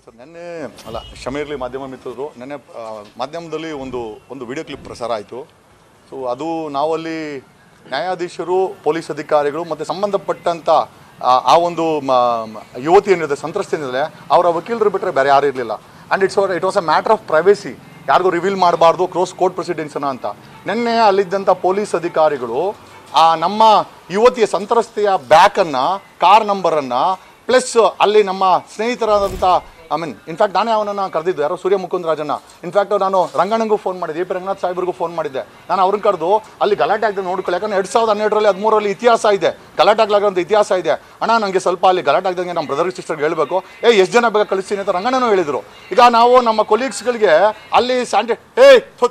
Sir ನಿನ್ನೆ ಅಲ್ಲ ಕ್ಷಮೆ ಇರಲಿ ಮಾಧ್ಯಮ ಮಿತ್ರರು ನಿನ್ನೆ ಆ, ಮಾಧ್ಯಮದಲ್ಲಿ ಒಂದು ಒಂದು ವಿಡಿಯೋ ಕ್ಲಿಪ್ ಪ್ರಸಾರ ಆಯಿತು ಸೊ ಅದು ನಾವಲ್ಲಿ ನ್ಯಾಯಾಧೀಶರು ಪೊಲೀಸ್ ಅಧಿಕಾರಿಗಳು ಮತ್ತು ಸಂಬಂಧಪಟ್ಟಂಥ ಆ ಆ ಒಂದು ಮ- ಮ- ಯುವತಿ ಏನಿದೆ ಸಂತ್ರಸ್ತೆ ಏನಿದೆ ಅವರ ವಕೀಲರು ಬಿಟ್ಟರೆ ಬೇರೆ ಯಾರು ಇರಲಿಲ್ಲ and it's it was a matter of privacy ಯಾರಿಗೂ ರಿವೀಲ್ ಮಾಡಬಾರ್ದು ಕ್ರೋಸ್ ಕೋರ್ಟ್ ಪ್ರೊಸೀಡಿಂಗ್ಸನ ಅಂತ ನಿನ್ನೆ ಅಲ್ಲಿದ್ದಂಥ ಪೊಲೀಸ್ ಅಧಿಕಾರಿಗಳು ಆ ನಮ್ಮ ಯುವತಿಯ ಸಂತ್ರಸ್ತೆಯ ಬ್ಯಾಕನ್ನು ಕಾರ್ ನಂಬರನ್ನು ಪ್ಲಸ್ ಅಲ್ಲಿ ನಮ್ಮ ಸ್ನೇಹಿತರಾದಂಥ ಐ ಮೀನ್ ಇನ್ಫ್ಯಾಕ್ಟ್ ನಾನೇ ಅವನನ್ನು ಕರೆದಿದ್ದು ಯಾರೋ ಸೂರ್ಯ ಮುಕುಂದರಾಜನ್ನ ಇನ್ಫ್ಯಾಕ್ಟ್ ನಾನು ರಂಗಣ್ಣಂಗೂ ಫೋನ್ ಮಾಡಿದ್ದೆ ಎ ಪಿ ರಂಗನಾಥ್ ಸಾಹೇಬ್ರಿಗೂ ಫೋನ್ ಮಾಡಿದ್ದೆ ನಾನು ಅವ್ರನ್ನ ಕರೆದು ಅಲ್ಲಿ ಗಲಾಟೆ ಆಗದೆ ನೋಡ್ಕೊಳ್ಳಿ ಯಾಕಂದ್ರೆ ಎರಡು ಸಾವಿರದ ಹನ್ನೆರಡರಲ್ಲಿ ಹದಿಮೂರರಲ್ಲಿ ಇತಿಹಾಸ ಇದೆ ಗಲಾಟೆ ಆಗ್ಲಾಗಂತ ಇತಿಹಾಸ ಇದೆ ಅಣ್ಣ ನನಗೆ ಸ್ವಲ್ಪ ಅಲ್ಲಿ ಗಲಾಟೆ ಆಗ್ದಂಗೆ ನಮ್ಮ ಬ್ರದರ್ ಸಿಸ್ಟರ್ಗೆ ಹೇಳಬೇಕು ಏ ಎಷ್ಟು ಜನ ಬೇಗ ಕಳಿಸ್ತೀನಿ ಅಂತ ರಂಗಣ್ಣನೂ ಹೇಳಿದರು ಈಗ ನಾವು ನಮ್ಮ ಕೊಲೀಗ್ಸ್ಗಳಿಗೆ ಅಲ್ಲಿ ಸ್ಯಾಂಟಿ ಏ ಥು,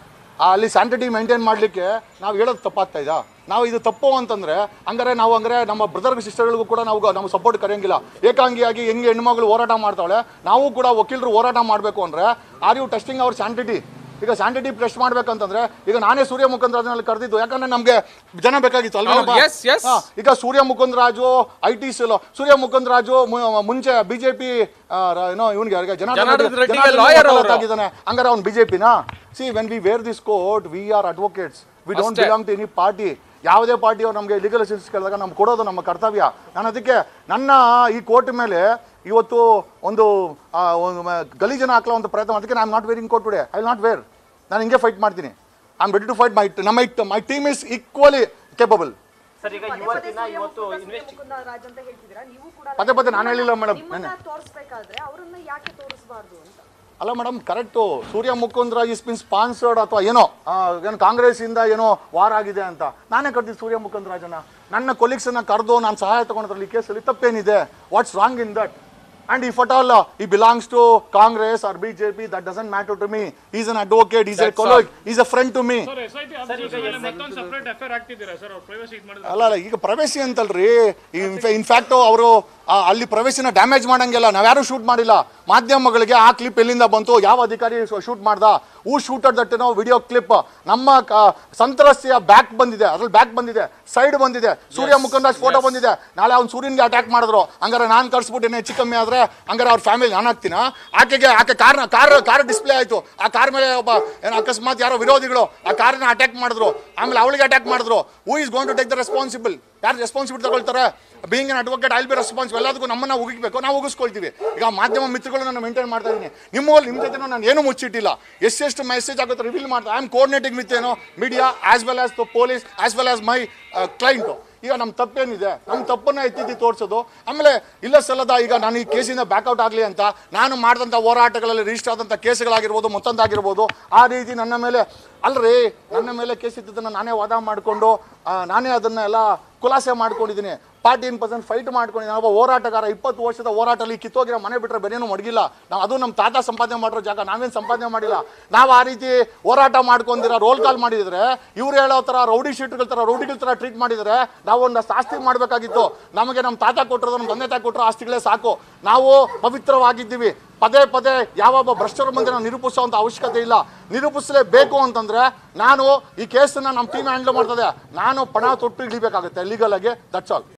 ಆ ಅಲ್ಲಿ ಸ್ಯಾಂಟಿಟಿ ಮೇಂಟೈನ್ ಮಾಡಲಿಕ್ಕೆ ನಾವು ಹೇಳೋದು ತಪ್ಪಾಗ್ತಾ ಇದಾ ನಾವು ಇದು ತಪ್ಪು ಅಂತಂದ್ರೆ ಹಂಗಾರೆ ನಾವು ಹಂಗಾರೆ ನಮ್ಮ ಬ್ರದರ್ ಸಿಸ್ಟರ್ಗಳಿಗೂ ಕೂಡ ನಾವು ಗ- ನಮ್ಮ ಸಪೋರ್ಟ್ ಕರೆಯಂಗಿಲ್ಲ ಏಕಾಂಗಿಯಾಗಿ ಹೆಂಗೆ ಹೆಣ್ಮಗಳು ಹೋರಾಟ ಮಾಡ್ತಾಳೆ ನಾವು ಕೂಡ ವಕೀಲರು ಹೋರಾಟ ಮಾಡಬೇಕು ಅಂದರೆ ಆರ್ ಯು ಟೆಸ್ಟಿಂಗ್ ಅವ್ರ ಸ್ಯಾಂಟಿಟಿ ಈಗ ಸ್ಯಾಂಟಿಟಿ ಟೆಸ್ಟ್ ಮಾಡ್ಬೇಕಂತಂದ್ರೆ ಈಗ ನಾನೇ ಸೂರ್ಯ ಮುಖಂದ್ರಾಜನಲ್ಲಿ ಕರೆದಿದ್ದು ಯಾಕಂದ್ರೆ ನಮಗೆ ಜನ ಬೇಕಾಗಿತ್ತು ಅಲ್ವಾ ಹೌದು, yes, yes. ಹಾ, ಈಗ ಸೂರ್ಯ ಮುಕುಂದರಾಜು ಐ ಟಿ ಸಿಲ್ ಸೂರ್ಯ ಮುಕುಂದರಾಜು ಮು- ಮುಂಚೆ ಬಿಜೆಪಿ ಏನೋ ಇವನಿಗೆ ಯಾರಿಗೆ ಜನಾರ್ದನ್ ಜನಾರ್ದನ್ ರೆಡ್ಡಿಗೆ ಜನಾರ್ದನ್ lawyer ವಕಾಲತ್ ಅವ್ರು. ಆಗಿದ್ದಾನೆ ಹಂಗಾರೆ ಅವ್ನು ಬಿಜೆಪಿನಾ see when we wear this coat we are advocates we don't ಅಷ್ಟೇ. ಬಿಲಾಂಗ್ ಟು ಎನಿ ಪಾರ್ಟಿ ಯಾವುದೇ ಪಾರ್ಟಿ ಅವ್ರು ನಮಗೆ ಲೀಗಲ್ ಅಸಿಸ್ಟೆನ್ಸ್ ಕೇಳಿದಾಗ ನಮ್ಗೆ ಕೊಡೋದು ನಮ್ಮ ಕರ್ತವ್ಯ ನಾನು ಅದಕ್ಕೆ ನನ್ನ ಈ ಕೋರ್ಟ್ ಮೇಲೆ ಇವತ್ತು ಒಂದು ಆ, ಒಂದು ಮ- ಗಲೀಜನ ಹಾಕಲೋ ಒಂದು ಪ್ರಯತ್ನ ಅದಕ್ಕೆ I am not wearing court today I will not wear ನಾನು ಹಿಂಗೆ ಫೈಟ್ ಮಾಡ್ತೀನಿ I am ready to fight my ನಮ್ಮ my team is equally capable sir ಈಗ ಪದೇ ಪದೇ ಯುವತಿನ ಸೂರ್ಯ ಇವತ್ತು ಮುಕುಂದ ಇನ್ವೆಸ್ಟ್ ಮುಕುಂದ ರಾಜ್ ಅಂತ ಹೇಳ್ತಿದ್ದೀರಾ ನೀವು ಕೂಡ ಪದೇ ಪದೇ ನಾನು ಹೇಳಿಲ್ಲ ಮೇಡಮ್ ನಿಮ್ಮನ್ನ ತೋರಿಸ್ಬೇಕಾದ್ರೆ ಅವರನ್ನ ಯಾಕೆ ತೋರಿಸಬಾರ್ದು ಅಂತ ಅಲ್ಲ madam correct Surya Mukundra is been sponsored ಅಥವಾ ಏನೋ ಆ, ಏನು ಕಾಂಗ್ರೆಸ್ಸಿಂದ ಏನೋ ವಾರ ಆಗಿದೆ ಅಂತ ನಾನೇ ಕರೆದಿದ್ದು ಸೂರ್ಯ ಮುಕುಂದರಾಜನ ನನ್ನ ಕೊಲೀಗ್ಸನ್ನ ಕರೆದು ನಾನು ಸಹಾಯ ತಗೊಂಡ್ರಲ್ಲಿ ಈ ಕೇಸಲ್ಲಿ ತಪ್ಪೇನಿದೆ what's wrong in that and if at all he belongs to Congress or B J P that doesn't matter to me is an advocate is a That's colleague is a friend to me sir S I T officers ಮೇಲೆ ಮತ್ತೊಂದು separate FIR ಆಗ್ತಿದ್ದೀರಾ sir ಅವ್ರು privacy ಇದು ಮಾಡಿದ್ರೆ ಅಲ್ಲ ಅಲ್ಲ ಈಗ ಪ್ರವೇಶಿ ಅಂತಲ್ರಿ in fact ಅವರು ಅಲ್ಲಿ ಪ್ರವೇಶಿನ ಡ್ಯಾಮೇಜ್ ಮಾಡಂಗಿಲ್ಲ ನಾವ್ಯಾರು ಶೂಟ್ ಮಾಡಿಲ್ಲ ಮಾಧ್ಯಮಗಳಿಗೆ ಆ ಕ್ಲಿಪ್ ಎಲ್ಲಿಂದ ಬಂತು ಯಾವ ಅಧಿಕಾರಿ ಶೂಟ್ ಮಾಡ್ದ who shooter that no video clip ನಮ್ಮ ಕ- ಸಂತ್ರಸ್ತೆಯ ಬ್ಯಾಕ್ ಬಂದಿದೆ ಅದ್ರಲ್ಲಿ ಬ್ಯಾಕ್ ಬಂದಿದೆ ಸೈಡ್ ಬಂದಿದೆ ಸೂರ್ಯ ಮುಖಂಡರಾಜ್ ಫೋಟೋ ಬಂದಿದೆ ನಾಳೆ ಅವ್ನು ಸೂರ್ಯನ್ಗೆ ಅಟ್ಯಾಕ್ ಮಾಡಿದ್ರು ಹಂಗಾರೆ ನಾನು ಕರ್ಸ್ಬಿಟ್ಟು ಏನೇ ಹೆಚ್ಚು ಕಮ್ಮಿ ಆದ್ರೆ ಹಂಗಾರೆ ಅವ್ರ ಫ್ಯಾಮಿಲಿ ನಾನು ಹಾಕ್ತೀನ ಆಕೆಗೆ ಆಕೆ ಕಾರ್ನ ಕಾರ್ ಕಾರ್ ಡಿಸ್ಪ್ಲೇ ಆಯ್ತು ಆ ಕಾರ್ ಮೇಲೆ ಒಬ್ಬ ಏನು ಅಕಸ್ಮಾತ್ ಯಾರೋ ವಿರೋಧಿಗಳು ಆ ಕಾರ್ನ ಅಟ್ಯಾಕ್ ಮಾಡಿದ್ರು ಆಮೇಲೆ ಅವಳಿಗೆ ಅಟ್ಯಾಕ್ ಮಾಡಿದ್ರು who is gone to take the responsible ಯಾರು ರೆಸ್ಪಾನ್ಸಿಬಿಲಿಟಿ ತಗೊಳ್ತಾರೆ being an advocate I'll be responsible ಎಲ್ಲದಕ್ಕೂ ನಮ್ಮನ್ನ ಉಗಿಬೇಕು ನಾವು ಉಗಿಸ್ಕೊಳ್ತೀವಿ ಈಗ ಮಾಧ್ಯಮ ಮಿತ್ರಗಳನ್ನ ನಾನು ಮೇಂಟೈನ್ ಮಾಡ್ತಾ ಇದ್ದೀನಿ ನಿಮ್ಮಲ್ಲಿ ನಿಮ್ಮ ಜೊತೆ ನಾನು ಏನು ಮುಚ್ಚಿಟ್ಟಿಲ್ಲ ಎಷ್ಟೆಷ್ಟು ಮೆಸೇಜ್ ಆಗುತ್ತೆ ರಿವೀಲ್ ಮಾಡ್ತಾ ಐ ಆಮ್ ಕೋಆರ್ಡಿನೇಟಿಂಗ್ ವಿತ್ ಏನೋ media as well as the police as well as my client ಈಗ ನಮ್ಮ ತಪ್ಪೇನಿದೆ ನಮ್ಮ ತಪ್ಪನ್ನ ಎತ್ತಿದ್ದು ತೋರಿಸೋದು ಆಮೇಲೆ ಇಲ್ಲ ಸಲ್ಲದ ಈಗ ನಾನು ಈ ಕೇಸಿಂದ ಬ್ಯಾಕ್ಔಟ್ ಆಗಲಿ ಅಂತ ನಾನು ಮಾಡಿದಂಥ ಹೋರಾಟಗಳಲ್ಲಿ ರಿಜಿಸ್ಟರ್ ಆದಂಥ ಕೇಸುಗಳಾಗಿರ್ಬೋದು ಮತ್ತೊಂದಾಗಿರ್ಬೋದು ಆ ರೀತಿ ನನ್ನ ಮೇಲೆ ಅಲ್ರಿ ನನ್ನ ಮೇಲೆ ಕೇಸ್ ಇದ್ದದನ್ನು ನಾನೇ ವಾದ ಮಾಡಿಕೊಂಡು ನಾನೇ ಅದನ್ನ ಎಲ್ಲ ಖುಲಾಸೆ ಮಾಡ್ಕೊಂಡಿದ್ದೀನಿ ಪಾರ್ಟಿ ಇನ್ ಪರ್ಸೆಂಟ್ ಫೈಟ್ ಮಾಡ್ಕೊಂಡಿದ್ದೀನಿ ಒಬ್ಬ ಹೋರಾಟಗಾರ ಇಪ್ಪತ್ತು ವರ್ಷದ ಹೋರಾಟದಲ್ಲಿ ಕಿತ್ತೋಗಿರೋ ಮನೆ ಬಿಟ್ಟರೆ ಬೇರೇನು ಮಡಗಿಲ್ಲ ನಾವು ಅದು ನಮ್ಮ ತಾತ ಸಂಪಾದನೆ ಮಾಡಿರೋ ಜಾಗ ನಾವೇನು ಸಂಪಾದನೆ ಮಾಡಿಲ್ಲ ನಾವು ಆ ರೀತಿ ಹೋರಾಟ ಮಾಡ್ಕೊಂಡಿರೋ ರೋಲ್ ಕಾಲ್ ಮಾಡಿದ್ರೆ ಇವ್ರು ಹೇಳೋ ಥರ ರೌಡಿ ಶೀಟ್ಗಳ ಥರ ರೌಡಿಗಳ ಥರ ಟ್ರೀಟ್ ಮಾಡಿದರೆ ನಾವು ಒಂದಷ್ಟು ಆಸ್ತಿ ಮಾಡಬೇಕಾಗಿತ್ತು ನಮಗೆ ನಮ್ಮ ತಾತ ಕೊಟ್ಟಿರೋದು ನಮ್ಮ ತಂದೆ ತಾಯಿ ಕೊಟ್ಟಿರೋ ಆಸ್ತಿಗಳೇ ಸಾಕು ನಾವು ಪವಿತ್ರವಾಗಿದ್ದೀವಿ ಪದೇ ಪದೇ ಯಾವೊಬ್ಬ ಭ್ರಷ್ಟರ ಮುಂದೆ ನಾವು ನಿರೂಪಿಸುವಂಥ ಅವಶ್ಯಕತೆ ಇಲ್ಲ ನಿರೂಪಿಸಲೇಬೇಕು ಅಂತಂದ್ರೆ ನಾನು ಈ ಕೇಸನ್ನ ನಮ್ಮ ಟೀಮ್ ಹ್ಯಾಂಡಲ್ ಮಾಡ್ತದೆ ನಾನು ಪಣ ತೊಟ್ಟು ಇಳಿಬೇಕಾಗುತ್ತೆ ಲೀಗಲ್ ಆಗಿ ದಟ್ಸ್ ಆಲ್